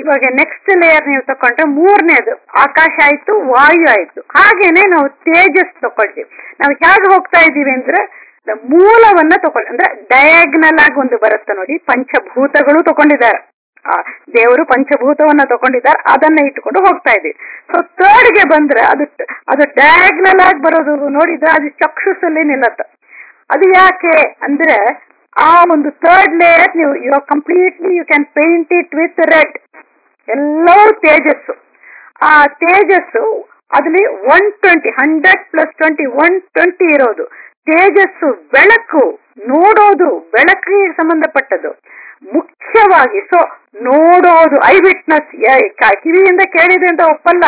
ಇವಾಗ next layer ನೀವು ತಕೊಂಡ್ರೆ ಮೂರನೇದು ಆಕಾಶ ಆಯ್ತು ವಾಯು ಆಯ್ತು ಹಾಗೇನೆ ನಾವು ತೇಜಸ್ ತಕೊಳ್ತೀವಿ ನಾವು ಹೇಗೆ ಹೋಗ್ತಾ ಇದ್ದೀವಿ ಅಂದ್ರೆ ದ- ಮೂಲವನ್ನ ತಗೊಳ್ಳಿ ಅಂದ್ರೆ ಡಯಾಗ್ನಲ್ ಆಗಿ ಒಂದು ಬರುತ್ತೆ ನೋಡಿ ಪಂಚಭೂತಗಳು ತಗೊಂಡಿದ್ದಾರೆ ಆ ದೇವರು ಪಂಚಭೂತವನ್ನ ತಗೊಂಡಿದ್ದಾರೆ ಅದನ್ನ ಇಟ್ಕೊಂಡು ಹೋಗ್ತಾ ಇದೀವಿ ಸೊ ಗೆ ಬಂದ್ರೆ ಅದು ಅದು ಡಯಾಗ್ನಲ್ ಆಗಿ ಬರೋದು ನೋಡಿದ್ರೆ ಅದು ಚಕ್ಷುಸಲ್ಲಿ ನಿಲ್ಲತ್ತೆ ಅದು ಯಾಕೆ ಅಂದ್ರೆ ಆ ಒಂದು ಥರ್ಡ್ ಲೇಯರ್ ನೀವು you completely you can paint it with red ಎಲ್ಲವೂ ತೇಜಸ್ಸು ಆ ತೇಜಸ್ಸು ಅದ್ರಲ್ಲಿ one twenty hundred plus twenty one twenty ಇರೋದು ತೇಜಸ್ಸು ಬೆಳಕು ನೋಡೋದು ಬೆಳಕಿಗೆ ಸಂಬಂಧಪಟ್ಟದ್ದು ಮುಖ್ಯವಾಗಿ ಸೊ ನೋಡೋದು ಐ ವಿಟ್ನೆಸ್ ಕಿವಿಯಿಂದ ಕೇಳಿದೆ ಅಂತ ಒಪ್ಪಲ್ಲ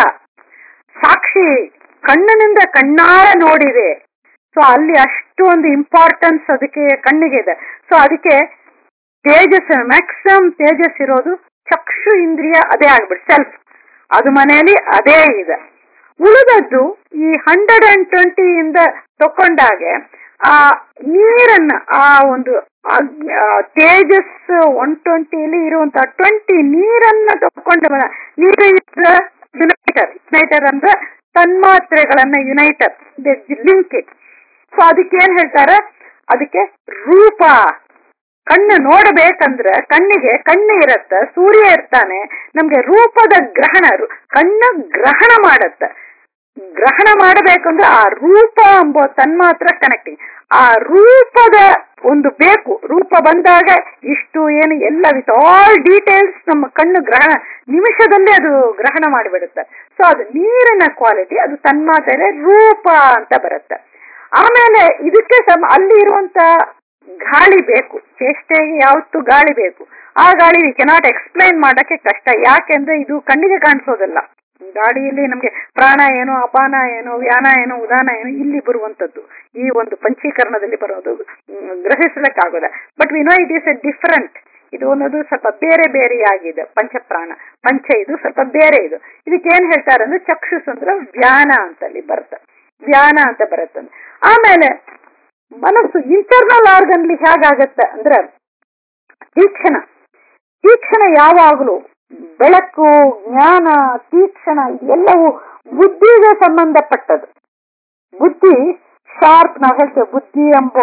ಸಾಕ್ಷಿ ಕಣ್ಣಿನಿಂದ ಕಣ್ಣಾರ ನೋಡಿದೆ ಸೊ ಅಲ್ಲಿ ಅಷ್ಟೊಂದು ಇಂಪಾರ್ಟೆನ್ಸ್ ಅದಕ್ಕೆ ಕಣ್ಣಿಗೆ ಇದೆ ಸೊ ಅದಕ್ಕೆ ತೇಜಸ್ ಮ್ಯಾಕ್ಸಿಮಮ್ ತೇಜಸ್ ಇರೋದು ಚಕ್ಷು ಇಂದ್ರಿಯ ಅದೇ ಆಗ್ಬಿಟ್ಟು ಸೆಲ್ಫ್ ಅದು ಮನೆಯಲ್ಲಿ ಅದೇ ಇದೆ ಉಳಿದದ್ದು ಈ ಹಂಡ್ರೆಡ್ ಅಂಡ್ ಟ್ವೆಂಟಿಯಿಂದ ತಕೊಂಡಾಗೆ ಆ ನೀರನ್ನ ಆ ಒಂದು ಅಗ್- ಆ ತೇಜಸ್ ಒನ್ ಟ್ವೆಂಟಿಯಲ್ಲಿ ಇರುವಂತಹ ಟ್ವೆಂಟಿ ನೀರನ್ನ ತಕೊಂಡು ನೀರು ಯುನೈಟರ್ ಯುನೈಟರ್ ಅಂದ್ರೆ ತನ್ಮಾತ್ರೆಗಳನ್ನ ಯುನೈಟರ್ ಲಿಂಕ್ ಇಟ್ ಸೊ ಅದಕ್ಕೆ ಏನ್ ಹೇಳ್ತಾರೆ ಅದಕ್ಕೆ ರೂಪ ಕಣ್ಣು ನೋಡಬೇಕಂದ್ರೆ ಕಣ್ಣಿಗೆ ಕಣ್ಣು ಇರತ್ತೆ ಸೂರ್ಯ ಇರ್ತಾನೆ ನಮ್ಗೆ ರೂಪದ ಗ್ರಹಣ ರು- ಕಣ್ಣು ಗ್ರಹಣ ಮಾಡತ್ತೆ ಗ್ರಹಣ ಮಾಡಬೇಕಂದ್ರೆ ಆ ರೂಪ ಎಂಬ ತನ್ಮಾತ್ರ ಕನೆಕ್ಟಿಂಗ್ ಆ ರೂಪದ ಒಂದು ಬೇಕು ರೂಪ ಬಂದಾಗ ಇಷ್ಟು ಏನು ಎಲ್ಲ ವಿತ್ ಆಲ್ ಡೀಟೇಲ್ಸ್ ನಮ್ಮ ಕಣ್ಣು ಗ್ರಹಣ ನಿಮಿಷದಲ್ಲಿ ಅದು ಗ್ರಹಣ ಮಾಡಿಬಿಡುತ್ತೆ ಸೊ ಅದು ನೀರಿನ ಕ್ವಾಲಿಟಿ ಅದು ತನ್ಮಾತ್ರೆ ರೂಪ ಅಂತ ಬರುತ್ತೆ ಆಮೇಲೆ ಇದಕ್ಕೆ ಸಮ ಅಲ್ಲಿ ಇರುವಂತ ಗಾಳಿ ಬೇಕು ಚೇಷ್ಟೆಗೆ ಯಾವತ್ತು ಗಾಳಿ ಬೇಕು ಆ ಗಾಳಿ ವಿ ಕೆನಾಟ್ ಎಕ್ಸ್ಪ್ಲೈನ್ ಮಾಡಕ್ಕೆ ಕಷ್ಟ ಯಾಕೆಂದ್ರೆ ಇದು ಕಣ್ಣಿಗೆ ಕಾಣಿಸೋದಿಲ್ಲ ಗಾಳಿಯಲ್ಲಿ ನಮ್ಗೆ ಪ್ರಾಣ ಏನು ಅಪಾನ ಏನು ವ್ಯಾನ ಏನು ಉದಾನ ಏನು ಇಲ್ಲಿ ಬರುವಂತದ್ದು ಈ ಒಂದು ಪಂಚೀಕರಣದಲ್ಲಿ ಬರೋದು ಮ್, ಗ್ರಹಿಸಲಿಕ್ಕಾಗೋದ but we know it is a different ಇದು ಅನ್ನೋದು ಸ್ವಲ್ಪ ಬೇರೆ ಬೇರೆಯಾಗಿದೆ ಪಂಚಪ್ರಾಣ ಪಂಚ ಇದು ಸ್ವಲ್ಪ ಬೇರೆ ಇದು ಇದಕ್ಕೆ ಏನ್ ಹೇಳ್ತಾರೆ ಅಂದ್ರೆ ಚಕ್ಷುಸ್ ಅಂದ್ರೆ ವ್ಯಾನ ಅಂತಲ್ಲಿ ಬರುತ್ತೆ ವ್ಯಾನ ಅಂತ ಬರುತ್ತೆ ಆಮೇಲೆ ಮನಸ್ಸು ಇಂಟರ್ನಲ್ ಆರ್ಗನ್ಲಿ ಹೇಗಾಗತ್ತೆ ಅಂದ್ರೆ ತೀಕ್ಷಣ ತೀಕ್ಷಣ ಯಾವಾಗಲೂ ಬೆಳಕು ಜ್ಞಾನ ತೀಕ್ಷಣ ಎಲ್ಲವೂ ಬುದ್ಧಿಗೆ ಸಂಬಂಧಪಟ್ಟದ್ದು ಬುದ್ಧಿ ಶಾರ್ಪ್ ನಾವು ಹೇಳ್ತೇವೆ ಬುದ್ಧಿ ಎಂಬ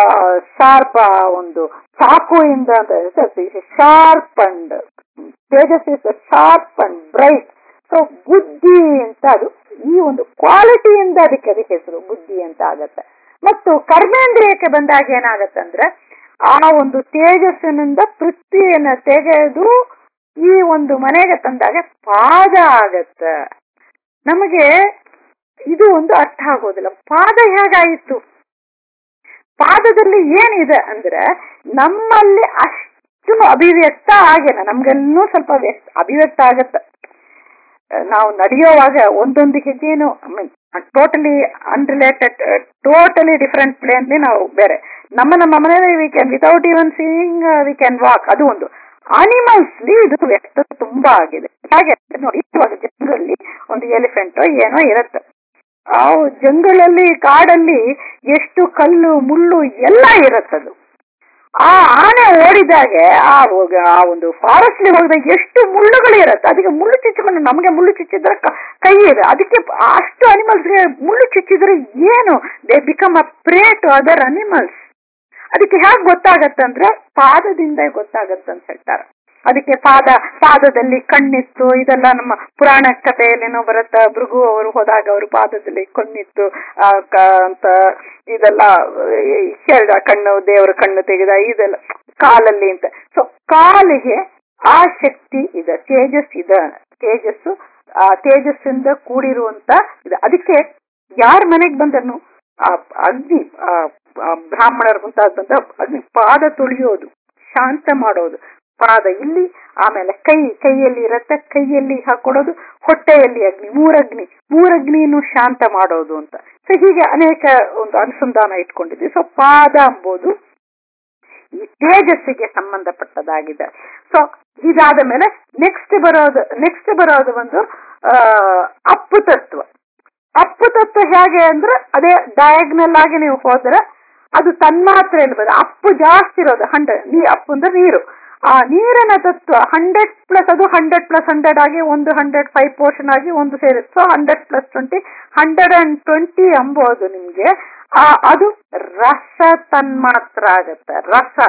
ಶಾರ್ಪ್ ಒಂದು ಚಾಕುಯಿಂದ ಅಂತ ಶಾರ್ಪ್ ಅಂಡ್ ತೇಜಸ್ is sharp and bright so ಬುದ್ಧಿ ಅಂತ ಅದು ಈ ಒಂದು ಕ್ವಾಲಿಟಿಯಿಂದ ಅದಕ್ಕೆ ಅದಕ್ಕೆ ಹೆಸರು ಬುದ್ಧಿ ಅಂತ ಆಗತ್ತೆ ಮತ್ತು ಕರ್ಮೇಂದ್ರಿಯಕ್ಕೆ ಬಂದಾಗ ಏನಾಗತ್ತೆ ಅಂದ್ರೆ ಆ ಒಂದು ತೇಜಸ್ಸಿನಿಂದ ಪೃಥ್ವಿಯನ್ನ ತೆಗೆದು ಈ ಒಂದು ಮನೆಗೆ ತಂದಾಗ ಪಾದ ಆಗತ್ತ ನಮಗೆ ಇದು ಒಂದು ಅರ್ಥ ಆಗೋದಿಲ್ಲ ಪಾದ ಹೇಗಾಯಿತು ಪಾದದಲ್ಲಿ ಏನಿದೆ ಅಂದ್ರೆ ನಮ್ಮಲ್ಲಿ ಅಷ್ಟು ಅಭಿವ್ಯಕ್ತ ಆಗಿಲ್ಲ ನಮ್ಗೆಲ್ಲೂ ಸ್ವಲ್ಪ ವ್ಯಕ್ತ ಅಭಿವ್ಯಕ್ತ ಆಗತ್ತೆ ನಾವು ನಡೆಯೋವಾಗ ಒಂದೊಂದು ಹೆಜ್ಜೆನು totally unrelated totally different plane ನಾವು ಬೇರೆ ನಮ್ಮ ನಮ್ಮ ಮನೆಯಲ್ಲಿ we can without even seeing we can walk ಅದು ಒಂದು ಅನಿಮಲ್ಸ್ ಇದು ವ್ಯಕ್ತ ತುಂಬಾ ಆಗಿದೆ ಹಾಗೆ ನೋಡಿ ಇವಾಗ ಜಂಗಲ್ಲಿ ಒಂದು ಎಲಿಫೆಂಟ್ ಏನೋ ಇರುತ್ತೆ ಆ ಜಂಗಲಲ್ಲಿ ಕಾಡಲ್ಲಿ ಎಷ್ಟು ಕಲ್ಲು ಮುಳ್ಳು ಎಲ್ಲ ಇರುತ್ತದು ಆ ಆನೆ ಓಡಿದಾಗೆ ಆ ಹೋಗ- ಆ ಒಂದು ಫಾರೆಸ್ಟ್ ಹೋಗಿದಾಗ ಎಷ್ಟು ಮುಳ್ಳುಗಳು ಇರುತ್ತೆ ಅದಕ್ಕೆ ಮುಳ್ಳು ಚುಚ್ಚಿಕೊಂಡು ನಮಗೆ ಮುಳ್ಳು ಚುಚ್ಚಿದ್ರೆ ಕ- ಕೈ ಇದೆ ಅದಕ್ಕೆ ಅಷ್ಟು ಅನಿಮಲ್ಸ್ಗೆ ಮುಳ್ಳು ಚುಚ್ಚಿದ್ರೆ ಏನು they become a prey to other animals ಅದಕ್ಕೆ ಹೇಗೆ ಗೊತ್ತಾಗತ್ತಂದ್ರೆ ಪಾದದಿಂದ ಗೊತ್ತಾಗತ್ತಂತ ಹೇಳ್ತಾರೆ ಅದಕ್ಕೆ ಪಾದ ಪಾದದಲ್ಲಿ ಕಣ್ಣಿತ್ತು ಇದೆಲ್ಲ ನಮ್ಮ ಪುರಾಣ ಕಥೆಯಲ್ಲೇನೋ ಬರುತ್ತ ಭೃಗು ಅವರು ಹೋದಾಗ ಅವರು ಪಾದದಲ್ಲಿ ಕಣ್ಣಿತ್ತು ಆ, ಕ- ಅಂತ ಇದೆಲ್ಲ ಹೇಳ್ದ ಕಣ್ಣು ದೇವರ ಕಣ್ಣು ತೆಗೆದ ಇದೆಲ್ಲ ಕಾಲಲ್ಲಿ ಅಂತ ಸೊ ಕಾಲಿಗೆ ಆ ಶಕ್ತಿ ಇದೆ ತೇಜಸ್ ಇದೆ ತೇಜಸ್ಸು ಆ ತೇಜಸ್ಸಿಂದ ಕೂಡಿರುವಂತ ಇದೆ ಅದಕ್ಕೆ ಯಾರ ಮನೆಗೆ ಬಂದನು ಆ ಅಗ್ನಿ ಆ ಆ ಬ್ರಾಹ್ಮಣರು ಮುಂತಾದ ಬಂದ ಅಗ್ನಿ ಪಾದ ತೊಳೆಯೋದು ಶಾಂತ ಮಾಡೋದು ಪಾದ ಇಲ್ಲಿ ಆಮೇಲೆ ಕೈ ಕೈಯಲ್ಲಿ ಇರತ್ತೆ ಕೈಯಲ್ಲಿ ಹಾಕೊಡೋದು ಹೊಟ್ಟೆಯಲ್ಲಿ ಅಗ್ನಿ ಮೂರಗ್ನಿ ಮೂರಗ್ನಿಯನ್ನು ಶಾಂತ ಮಾಡೋದು ಅಂತ ಸೊ ಹೀಗೆ ಅನೇಕ ಒಂದು ಅನುಸಂಧಾನ ಇಟ್ಕೊಂಡಿದ್ವಿ ಸೊ ಪಾದ ಎಂಬುದು ಈ ತೇಜಸ್ಸಿಗೆ ಸಂಬಂಧಪಟ್ಟದಾಗಿದೆ ಸೊ ಇದಾದ ಮೇಲೆ ನೆಕ್ಸ್ಟ್ ಬರೋದು ನೆಕ್ಸ್ಟ್ ಬರೋದು ಒಂದು ಆ, ಅಪ್ಪು ತತ್ವ ಅಪ್ಪು ತತ್ವ ಹೇಗೆ ಅಂದ್ರೆ ಅದೇ ಡಯಾಗ್ನಲ್ ಆಗಿ ನೀವು ಹೋದ್ರೆ ಅದು ತನ್ಮಾತ್ರೆಯಲ್ಲಿ ಬರೋದು ಅಪ್ಪು ಜಾಸ್ತಿ ಇರೋದು ಹಂಡ್ರೆಡ್ ನೀ ಅಪ್ಪು ಅಂದ್ರೆ ನೀರು ಆ ನೀರಿನ ತತ್ವ ಹಂಡ್ರೆಡ್ ಪ್ಲಸ್ ಅದು ಹಂಡ್ರೆಡ್ ಪ್ಲಸ್ ಹಂಡ್ರೆಡ್ ಆಗಿ ಒಂದು ಹಂಡ್ರೆಡ್ ಫೈವ್ ಪೋರ್ಷನ್ ಆಗಿ ಒಂದು ಸೇರುತ್ತೆ so hundred plus twenty hundred and twenty ಎಂಬುದು ನಿಮ್ಗೆ ಆ ಅದು ರಸ ತನ್ಮಾತ್ರ ಆಗತ್ತೆ ರಸ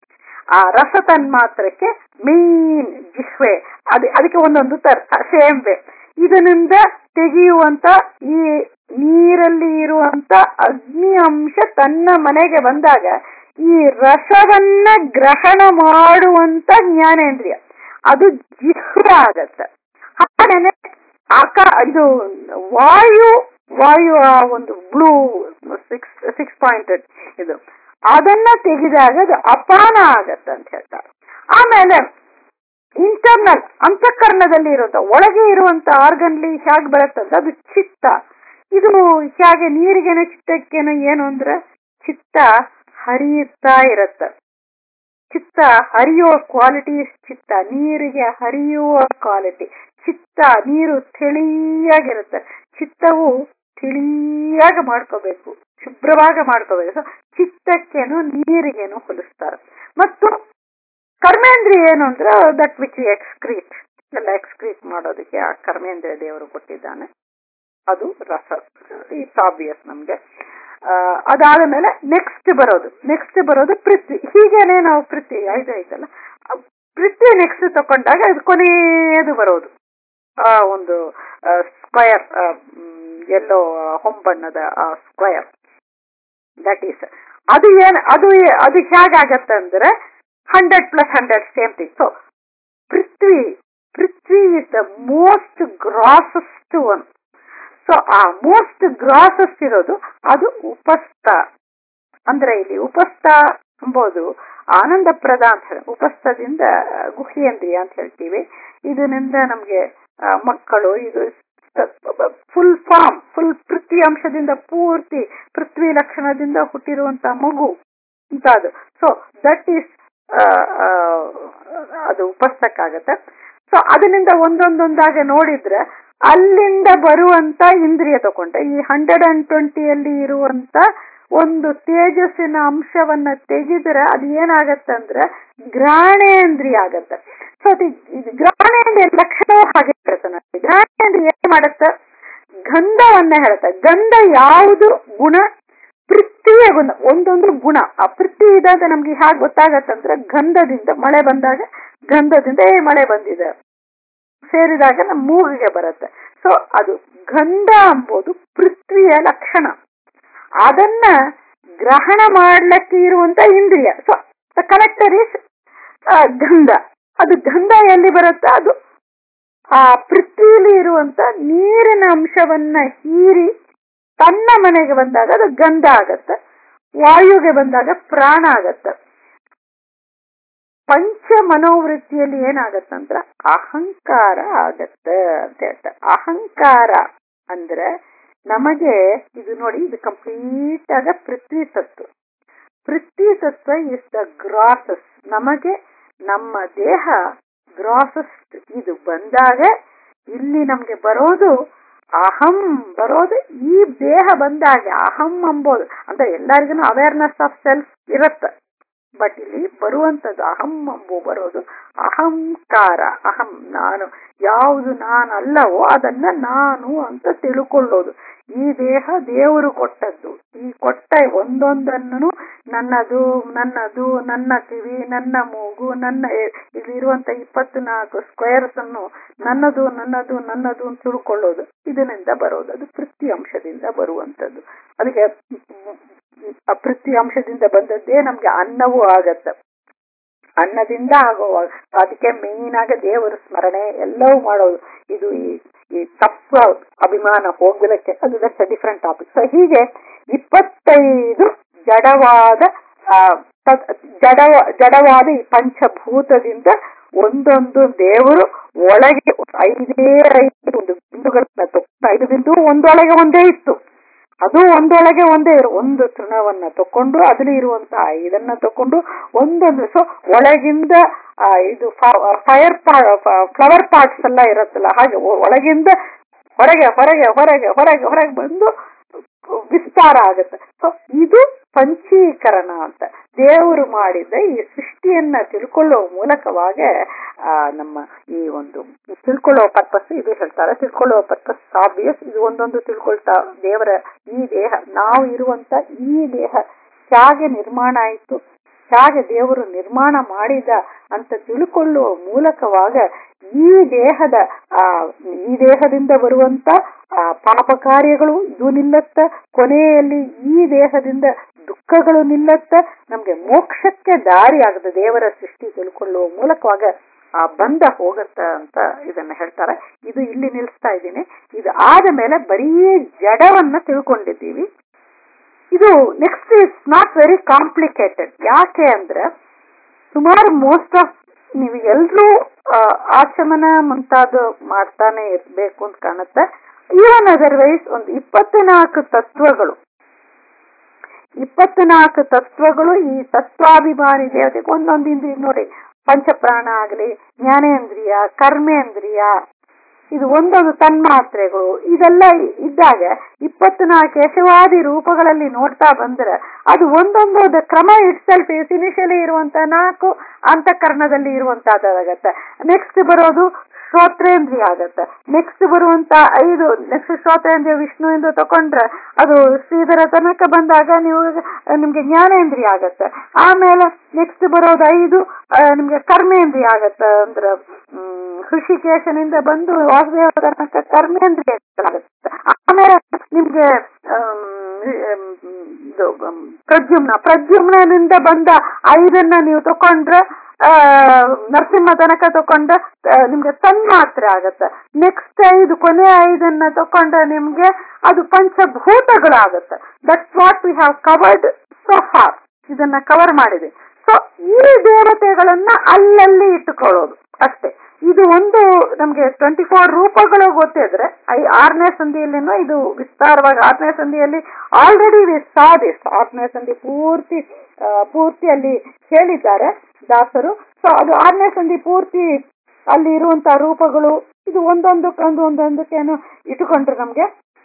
ಆ ರಸ ತನ್ಮಾತ್ರಕ್ಕೆ ಮೀನ್ ಜಿಹ್ವೆ ಅದ್ ಅದಕ್ಕೆ ಒಂದೊಂದು ತರ ಸೇಮ್ ವೇ ಇದರಿಂದ ತೆಗೆಯುವಂತ ಈ ನೀರಲ್ಲಿ ಇರುವಂತ ಅಗ್ನಿ ಅಂಶ ತನ್ನ ಮನೆಗೆ ಬಂದಾಗ ಈ ರಸವನ್ನ ಗ್ರಹಣ ಮಾಡುವಂತ ಜ್ಞಾನೇಂದ್ರಿಯ ಅದು ಜಿಹ್ವೆ ಆಗತ್ತೆ ಹಾಗೇನೆ ಆಕಾ ಇದು ವಾಯು ವಾಯು ಆ ಒಂದು ಬ್ಲೂ ಸಿಕ್ಸ್ ಸಿಕ್ಸ್ ಪಾಯಿಂಟೆಡ್ ಇದು ಅದನ್ನ ತೆಗೆದಾಗ ಅದು ಅಪಾನ ಆಗತ್ತೆ ಅಂತ ಹೇಳ್ತಾರೆ ಆಮೇಲೆ ಇಂಟರ್ನಲ್ ಅಂತಃಕರಣದಲ್ಲಿ ಇರುವಂತ ಒಳಗೆ ಇರುವಂತ ಆರ್ಗನ್ಲಿ ಹೇಗೆ ಬರುತ್ತಂತ ಅದು ಚಿತ್ತ ಇದು ಹೇಗೆ ನೀರಿಗೇನು ಚಿತ್ತಕ್ಕೇನು ಏನು ಅಂದ್ರೆ ಚಿತ್ತ ಹರಿಯುತ್ತಾ ಇರತ್ತ ಚಿತ್ತ ಹರಿಯುವ ಕ್ವಾಲಿಟಿ ಚಿತ್ತ ನೀರಿಗೆ ಹರಿಯುವ ಕ್ವಾಲಿಟಿ ಚಿತ್ತ ನೀರು ತಿಳಿಯಾಗಿರುತ್ತೆ ಚಿತ್ತವು ತಿಳಿಯಾಗಿ ಮಾಡ್ಕೋಬೇಕು ಶುಭ್ರವಾಗಿ ಮಾಡ್ಕೋಬೇಕು ಸೊ ಚಿತ್ತಕ್ಕೇನು ನೀರಿಗೇನು ಹೋಲಿಸ್ತಾರೆ ಮತ್ತು ಕರ್ಮೇಂದ್ರಿಯ ಏನು ಅಂದ್ರೆ ದಟ್ ವಿಚ್ ಎಕ್ಸ್ಕ್ರೀಟ್ ಎಲ್ಲ ಎಕ್ಸ್ಕ್ರೀಟ್ ಮಾಡೋದಕ್ಕೆ ಆ ಕರ್ಮೇಂದ್ರಿಯ ದೇವರು ಕೊಟ್ಟಿದ್ದಾನೆ ಅದು ರಸ ಇಟ್ಸ್ ಆಬ್ವಿಯಸ್ ನಮ್ಗೆ ಅದಾದ ಮೇಲೆ ನೆಕ್ಸ್ಟ್ ಬರೋದು ನೆಕ್ಸ್ಟ್ ಬರೋದು ಪೃಥ್ವಿ ಹೀಗೇನೆ ನಾವು ಪೃಥ್ವಿ ಆಯ್ತು ಆಯ್ತಲ್ಲ ಪೃಥ್ವಿ ನೆಕ್ಸ್ಟ್ ತಕೊಂಡಾಗ ಇದು ಕೊನೆಯದು ಬರೋದು ಆ ಒಂದು ಸ್ಕ್ವಯರ್ ಎಲ್ಲೋ ಹೊಂಬಣ್ಣದ ಆ ಸ್ಕ್ವಯರ್ ದಟ್ ಈಸ್ ಅದು ಏನ್ ಅದು ಅದು ಹೇಗಾಗತ್ತೆ ಅಂದ್ರೆ hundred plus hundred same thing so ಪೃಥ್ವಿ ಪೃಥ್ವಿ is the most grossest one so ಆ ಮೋಸ್ಟ್ ಗ್ರಾಸೆಸ್ಟ್ ಇರೋದು ಅದು ಉಪಸ್ಥ ಅಂದ್ರೆ ಇಲ್ಲಿ ಉಪಸ್ಥ ಎಂಬುದು ಆನಂದಪ್ರದ ಅಂತ ಹೇಳಿ ಉಪಸ್ಥದಿಂದ ಗುಹ್ಯೇಂದ್ರಿಯ ಅಂತ ಹೇಳ್ತೀವಿ ಇದರಿಂದ ನಮ್ಗೆ ಮಕ್ಕಳು ಇದು ಫುಲ್ ಫಾರ್ಮ್ ಫುಲ್ ಪೃಥ್ವಿ ಅಂಶದಿಂದ ಪೂರ್ತಿ ಪೃಥ್ವಿ ಲಕ್ಷಣದಿಂದ ಹುಟ್ಟಿರುವಂತ ಮಗು ಅಂತ ಅದು ಸೊ ದಟ್ ಈಸ್ ಅದು ಉಪಸ್ಥಕ್ಕಾಗತ್ತೆ ಸೊ ಅದರಿಂದ ಒಂದೊಂದೊಂದಾಗೆ ನೋಡಿದ್ರೆ ಅಲ್ಲಿಂದ ಬರುವಂತ ಇಂದ್ರಿಯ ತಗೊಂಡೆ ಈ ಹಂಡ್ರೆಡ್ ಅಂಡ್ ಟ್ವೆಂಟಿಯಲ್ಲಿ ಇರುವಂತ ಒಂದು ತೇಜಸ್ಸಿನ ಅಂಶವನ್ನ ತೆಗೆದ್ರೆ ಅದು ಏನಾಗತ್ತಂದ್ರೆ ಗ್ರಾಣೇಂದ್ರಿಯ ಆಗತ್ತೆ ಸೊ ಅದು ಗ್ರಾಣೇಂದ್ರಿಯ ಲಕ್ಷಣವೂ ಹಾಗೆ ಇರುತ್ತೆ ಗ್ರಾಣೇಂದ್ರಿಯ ಏನ್ ಮಾಡತ್ತೆ ಗಂಧವನ್ನ ಹೇಳುತ್ತೆ ಗಂಧ ಯಾವುದು ಗುಣ ಪೃಥ್ವಿಯ ಗುಣ ಒಂದೊಂದು ಗುಣ ಆ ಪೃಥ್ವಿ ಇದೆ ಅಂತ ನಮ್ಗೆ ಹೇಗೆ ಗೊತ್ತಾಗತ್ತಂದ್ರೆ ಗಂಧದಿಂದ ಮಳೆ ಬಂದಾಗ ಗಂಧದಿಂದ ಏ ಮಳೆ ಬಂದಿದೆ ಸೇರಿದಾಗ ನಮ್ಮ ಮೂಗಿಗೆ ಬರುತ್ತೆ ಸೊ ಅದು ಗಂಧ ಎಂಬುದು ಪೃಥ್ವಿಯ ಲಕ್ಷಣ ಅದನ್ನ ಗ್ರಹಣ ಮಾಡ್ಲಿಕ್ಕೆ ಇರುವಂತ ಇಂದ್ರಿಯ ಸೊ ದ ಕಲೆಕ್ಟರ್ ಇಸ್ ಗಂಧ ಅದು ಗಂಧ ಎಲ್ಲಿ ಬರುತ್ತೆ ಅದು ಆ ಪೃಥ್ವಿಲಿ ಇರುವಂತ ನೀರಿನ ಅಂಶವನ್ನ ಹೀರಿ ತನ್ನ ಮನೆಗೆ ಬಂದಾಗ ಅದು ಗಂಧ ಆಗತ್ತೆ ವಾಯುಗೆ ಬಂದಾಗ ಪ್ರಾಣ ಆಗತ್ತೆ ಪಂಚ ಮನೋವೃತ್ತಿಯಲ್ಲಿ ಏನಾಗತ್ತಂದ್ರ ಅಹಂಕಾರ ಆಗತ್ತೆ ಅಂತ ಹೇಳ್ತಾರೆ ಅಹಂಕಾರ ಅಂದ್ರೆ ನಮಗೆ ಇದು ನೋಡಿ ಇದು ಕಂಪ್ಲೀಟ್ ಆಗ ಪೃಥ್ವಿ ತತ್ವ ಪೃಥ್ವಿ ತತ್ವ ಇಸ್ ದ ಗ್ರಾಸಸ್ ನಮಗೆ ನಮ್ಮ ದೇಹ ಗ್ರಾಸಸ್ ಇದು ಬಂದಾಗ ಇಲ್ಲಿ ನಮ್ಗೆ ಬರೋದು ಅಹಂ ಬರೋದು ಈ ದೇಹ ಬಂದಾಗ ಅಹಂ ಅಂಬೋದು ಅಂದ್ರೆ ಎಲ್ಲರಿಗೂ ಅವೇರ್ನೆಸ್ ಆಫ್ ಸೆಲ್ಫ್ ಇರುತ್ತೆ ಬಟ್ ಇಲ್ಲಿ ಬರುವಂತದ್ದು ಅಹಂ ಅಂಬು ಬರೋದು ಅಹಂಕಾರ ಅಹಂ ನಾನು ಯಾವುದು ನಾನಲ್ಲವೋ ಅದನ್ನ ನಾನು ಅಂತ ತಿಳ್ಕೊಳ್ಳೋದು ಈ ದೇಹ ದೇವರು ಕೊಟ್ಟದ್ದು ಈ ಕೊಟ್ಟ ಒಂದೊಂದನ್ನು ನನ್ನದು ನನ್ನದು ನನ್ನ ಕಿವಿ ನನ್ನ ಮೂಗು ನನ್ನ ಇಲ್ಲಿರುವಂತ ಇಪ್ಪತ್ತು ನಾಲ್ಕು ಸ್ಕ್ವೇರ್ಸ್ ಅನ್ನು ನನ್ನದು ನನ್ನದು ನನ್ನದು ಅಂತ ತಿಳ್ಕೊಳ್ಳೋದು ಇದರಿಂದ ಬರೋದು ಅದು ಪೃಥ್ವಿ ಅಂಶದಿಂದ ಬರುವಂತದ್ದು ಅದಕ್ಕೆ ಪೃಥ್ವಿ ಅಂಶದಿಂದ ಬಂದದ್ದೇ ನಮ್ಗೆ ಅನ್ನವೂ ಆಗತ್ತೆ ಅನ್ನದಿಂದ ಆಗುವಾಗ ಅದಕ್ಕೆ ಮೇನ್ ಆಗಿ ದೇವರ ಸ್ಮರಣೆ ಎಲ್ಲವೂ ಮಾಡೋದು ಇದು ಈ ಈ ತಪ್ಪ ಅಭಿಮಾನ ಹೋಗ್ಲಿಕ್ಕೆ ಅದು ದಟ್ಸ್ ಡಿಫ್ರೆಂಟ್ ಟಾಪಿಕ್ ಸೊ ಹೀಗೆ ಇಪ್ಪತ್ತೈದು ಜಡವಾದ ಜಡವ ಜಡವಾದ ಈ ಪಂಚಭೂತದಿಂದ ಒಂದೊಂದು ದೇವರು ಒಳಗೆ ಐದೇ ಐದು ಒಂದು ಬಿಂದುಗಳನ್ನ ತಗೊಂಡು ಐದು ಬಿಂದು ಒಂದೊಳಗೆ ಒಂದೇ ಇತ್ತು ಅದು ಒಂದೊಳಗೆ ಒಂದೇ ಇರು ಒಂದು ತೃಣವನ್ನ ತಕೊಂಡು ಅದ್ರಲ್ಲಿ ಇರುವಂತ ಇದನ್ನ ತಕೊಂಡು ಒಂದೊಂದು ಸೊ ಒಳಗಿಂದ ಇದು ಫೈರ್ ಫ್ಲವರ್ ಪಾರ್ಟ್ಸ್ ಎಲ್ಲ ಇರುತ್ತಲ್ಲ ಹಾಗೆ ಒಳಗಿಂದ ಹೊರಗೆ ಹೊರಗೆ ಹೊರಗೆ ಹೊರಗೆ ಹೊರಗೆ ಬಂದು ವಿಸ್ತಾರ ಆಗುತ್ತೆ ಸೊ ಇದು ಪಂಚೀಕರಣ ಅಂತ ದೇವರು ಮಾಡಿದ ಈ ಸೃಷ್ಟಿಯನ್ನ ತಿಳ್ಕೊಳ್ಳೋ ಮೂಲಕವಾಗಿ ಆ ನಮ್ಮ ಈ ಒಂದು ತಿಳ್ಕೊಳ್ಳೋ ಪರ್ಪಸ್ ಇದು ಹೇಳ್ತಾರೆ ತಿಳ್ಕೊಳ್ಳೋ ಪರ್ಪಸ್ ಆಬ್ವಿಯಸ್ ಇದು ಒಂದೊಂದು ತಿಳ್ಕೊಳ್ತಾ ದೇವರ ಈ ದೇಹ ನಾವು ಇರುವಂತ ಈ ದೇಹ ಹೇಗೆ ನಿರ್ಮಾಣ ಆಯಿತು ಹೇಗೆ ದೇವರು ನಿರ್ಮಾಣ ಮಾಡಿದ ಅಂತ ತಿಳ್ಕೊಳ್ಳುವ ಮೂಲಕವಾಗ ಈ ದೇಹದ ಆ ಈ ದೇಹದಿಂದ ಬರುವಂತ ಆ ಪಾಪ ಕಾರ್ಯಗಳು ಇದು ನಿಲ್ಲತ್ತ ಕೊನೆಯಲ್ಲಿ ಈ ದೇಹದಿಂದ ದುಃಖಗಳು ನಿಲ್ಲತ್ತ ನಮ್ಗೆ ಮೋಕ್ಷಕ್ಕೆ ದಾರಿ ಆಗದ ದೇವರ ಸೃಷ್ಟಿ ತಿಳ್ಕೊಳ್ಳುವ ಮೂಲಕವಾಗ ಆ ಬಂಧ ಹೋಗತ್ತ ಅಂತ ಇದನ್ನ ಹೇಳ್ತಾರೆ ಇದು ಇಲ್ಲಿ ನಿಲ್ಲಿಸ್ತಾ ಇದ್ದೀನಿ ಇದು ಆದ ಮೇಲೆ ಬರೀ ಜಡವನ್ನ ತಿಳ್ಕೊಂಡಿದ್ದೀವಿ ಇದು next is not very complicated ಯಾಕೆ ಅಂದ್ರೆ ಸುಮಾರು ಮೋಸ್ಟ್ ಆಫ್ ನೀವು ಎಲ್ರೂ ಆಚಮನ ಮುಂತಾದ ಮಾಡ್ತಾನೆ ಇರ್ಬೇಕು ಅಂತ ಕಾಣುತ್ತೆ ಈವನ್ ಅದರ್ವೈಸ್ ಒಂದು ಇಪ್ಪತ್ನಾಲ್ಕು ತತ್ವಗಳು ಇಪ್ಪತ್ನಾಲ್ಕು ತತ್ವಗಳು ಈ ತತ್ವಾಭಿಮಾನಿ ದೇವತೆಗೆ ಒಂದೊಂದು ಇಂದ್ರಿಯ ನೋಡಿ ಪಂಚಪ್ರಾಣ ಆಗಲಿ ಜ್ಞಾನೇಂದ್ರಿಯ ಕರ್ಮೇಂದ್ರಿಯ ಇದು ಒಂದೊಂದು ತನ್ಮಾತ್ರೆಗಳು ಇದೆಲ್ಲ ಇದ್ದಾಗ ಇಪ್ಪತ್ನಾಲ್ಕು ಯಶವಾದಿ ರೂಪಗಳಲ್ಲಿ ನೋಡ್ತಾ ಬಂದ್ರೆ ಅದು ಒಂದೊಂದು ಕ್ರಮ ಇಟ್ ಸೆಲ್ಫ್ ಇನಿಷಿಯಲಿ ಇರುವಂತ ನಾಲ್ಕು ಅಂತಃಕರಣದಲ್ಲಿ ಇರುವಂತಹದ್ದಾಗತ್ತೆ ನೆಕ್ಸ್ಟ್ ಬರೋದು ಶ್ರೋತ್ರೇಂದ್ರಿಯ ಆಗತ್ತೆ ನೆಕ್ಸ್ಟ್ ಬರುವಂತ ಐದು ನೆಕ್ಸ್ಟ್ ಶ್ರೋತ್ರೇಂದ್ರಿಯ ವಿಷ್ಣುವಿಂದ ತಕೊಂಡ್ರೆ ಅದು ಶ್ರೀಧರ ತನಕ ಬಂದಾಗ ನೀವು ನಿಮ್ಗೆ ಜ್ಞಾನೇಂದ್ರಿಯ ಆಗತ್ತೆ ಆಮೇಲೆ ನೆಕ್ಸ್ಟ್ ಬರೋದು ಐದು ನಿಮ್ಗೆ ಕರ್ಮೇಂದ್ರಿಯ ಆಗತ್ತೆ ಅಂದ್ರೆ ಹ್ಮ್ ಹೃಷಿಕೇಶನಿಂದ ಬಂದು ವಾಸುದೇವ ತನಕ ಕರ್ಮೇಂದ್ರಿಯ ಆಗುತ್ತೆ ಆಮೇಲೆ ನಿಮ್ಗೆ ಇದು ಪ್ರದ್ಯುಮ್ನ ಪ್ರದ್ಯುಮ್ನದಿಂದ ಬಂದ ಐದನ್ನ ನೀವು ತಕೊಂಡ್ರೆ ಆ ನರಸಿಂಹ ತನಕ ತಕೊಂಡ್ರೆ ನಿಮ್ಗೆ ತನ್ಮಾತ್ರೆ ಆಗತ್ತೆ ನೆಕ್ಸ್ಟ್ ಐದು ಕೊನೆ ಐದನ್ನ ತಕೊಂಡ್ರೆ ನಿಮ್ಗೆ ಅದು ಪಂಚಭೂತಗಳಾಗತ್ತೆ that's what we have covered so far ಇದನ್ನ ಕವರ್ ಮಾಡಿದೆ ಸೊ ಈ ದೇವತೆಗಳನ್ನ ಅಲ್ಲಲ್ಲಿ ಇಟ್ಟುಕೊಳ್ಳೋದು ಅಷ್ಟೇ ಇದು ಒಂದು ನಮ್ಗೆ ಟ್ವೆಂಟಿ ಫೋರ್ ರೂಪಗಳು ಗೊತ್ತಿದ್ರೆ ಐ ಆರನೇ ಸಂಧಿಯಲ್ಲಿನೂ ಇದು ವಿಸ್ತಾರವಾಗಿ ಆರನೇ ಸಂಧಿಯಲ್ಲಿ ಆಲ್ರೆಡಿ ವಿ ಸಾ ದಿಸ್ ಆರನೇ ಸಂಧಿ ಪೂರ್ತಿ ಪೂರ್ತಿ ಅಲ್ಲಿ ಹೇಳಿದ್ದಾರೆ ದಾಸರು ಸೊ ಅದು ಆರನೇ ಸಂಧಿ ಪೂರ್ತಿ ಅಲ್ಲಿ ಇರುವಂತಹ ರೂಪಗಳು ಇದು ಒಂದೊಂದಕ್ಕೊಂದು ಒಂದೊಂದಕ್ಕೇನು ಇಟ್ಟುಕೊಂಡ್ರೆ ನಮ್ಗೆ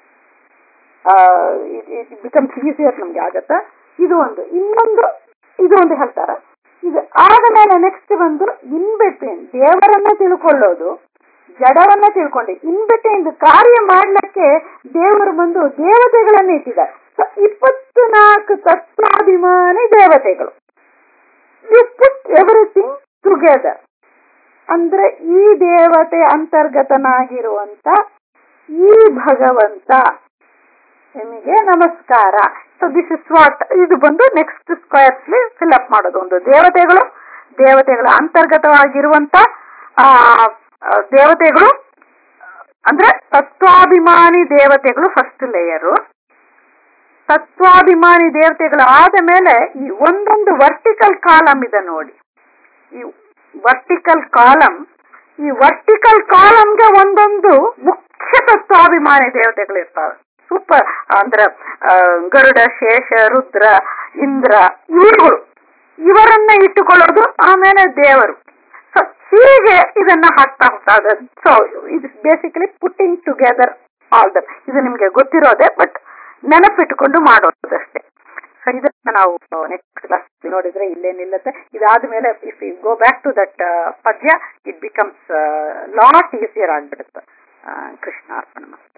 ಬಿಕಮ್ಸ್ ಈಸಿಯರ್ ನಮ್ಗೆ ಆಗತ್ತೆ ಇದು ಒಂದು ಇನ್ನೊಂದು ಇದು ಒಂದು ಹೇಳ್ತಾರೆ ಇದು ಆದ ಮೇಲೆ ನೆಕ್ಸ್ಟ್ ಬಂದು ಇನ್ ಬಿಟ್ವೀನ್ ದೇವರನ್ನ ತಿಳ್ಕೊಳ್ಳೋದು ಜಡವನ್ನ ತಿಳ್ಕೊಂಡು ಇನ್ ಬಿಟ್ವೀನ್ ಕಾರ್ಯ ಮಾಡ್ಲಿಕ್ಕೆ ದೇವರು ಬಂದು ದೇವತೆಗಳನ್ನ ಇಟ್ಟಿದ್ದಾರೆ ಸೊ ಇಪ್ಪತ್ನಾಲ್ಕು ತತ್ವಾಭಿಮಾನಿ ದೇವತೆಗಳು ಯು ಪುಟ್ ಎವ್ರಿಥಿಂಗ್ ಟುಗೆದರ್ ಅಂದ್ರೆ ಈ ದೇವತೆ ಅಂತರ್ಗತನಾಗಿರುವಂತ ಈ ಭಗವಂತ ನಿಮಗೆ ನಮಸ್ಕಾರ ಸೊ ದಿಸ್ ಇಸ್ ವಾಟ್ ಇದು ಬಂದು ನೆಕ್ಸ್ಟ್ ಸ್ಕ್ವೇರ್ಸ್ಲಿ ಫಿಲ್ ಅಪ್ ಮಾಡೋದು ಒಂದು ದೇವತೆಗಳು ದೇವತೆಗಳ ಅಂತರ್ಗತವಾಗಿರುವಂತ ಆ ದೇವತೆಗಳು ಅಂದ್ರೆ ತತ್ವಾಭಿಮಾನಿ ದೇವತೆಗಳು ಫಸ್ಟ್ ಲೇಯರು ತತ್ವಾಭಿಮಾನಿ ದೇವತೆಗಳು ಆದ ಮೇಲೆ ಈ ಒಂದೊಂದು ವರ್ಟಿಕಲ್ ಕಾಲಮ್ ಇದೆ ನೋಡಿ ಈ ವರ್ಟಿಕಲ್ ಕಾಲಮ್ ಈ ವರ್ಟಿಕಲ್ ಕಾಲಮ್ಗೆ ಒಂದೊಂದು ಮುಖ್ಯ ತತ್ವಾಭಿಮಾನಿ ದೇವತೆಗಳು ಇರ್ತಾವೆ ಸೂಪರ್ ಅಂದ್ರೆ ಗರುಡ ಶೇಷ ರುದ್ರ ಇಂದ್ರ ಇವುಗಳು ಇವರನ್ನ ಇಟ್ಟುಕೊಳ್ಳೋದು ಆಮೇಲೆ ದೇವರು ಸೊ ಹೀಗೆ ಇದನ್ನ ಹಾಕ್ತಾ ಹೋಗ್ತಾ ಸೊ ಇದು basically putting together all that ಇದು ನಿಮ್ಗೆ ಗೊತ್ತಿರೋದೆ ಬಟ್ ನೆನಪಿಟ್ಟುಕೊಂಡು ಮಾಡೋದಷ್ಟೇ ಸೊ ಇದನ್ನ ನಾವು ನೆಕ್ಸ್ಟ್ ಕ್ಲಾಸ್ ನೋಡಿದ್ರೆ ಇಲ್ಲೇ ನಿಲ್ಲುತ್ತೆ ಇದಾದ್ಮೇಲೆ if you go back to that ಪದ್ಯ ಇಟ್ ಬಿಕಮ್ಸ್ ಲಾಟ್ ಈಸಿಯರ್ ಆಗ್ಬಿಡುತ್ತೆ ಕೃಷ್ಣ ಅರ್ಪಣ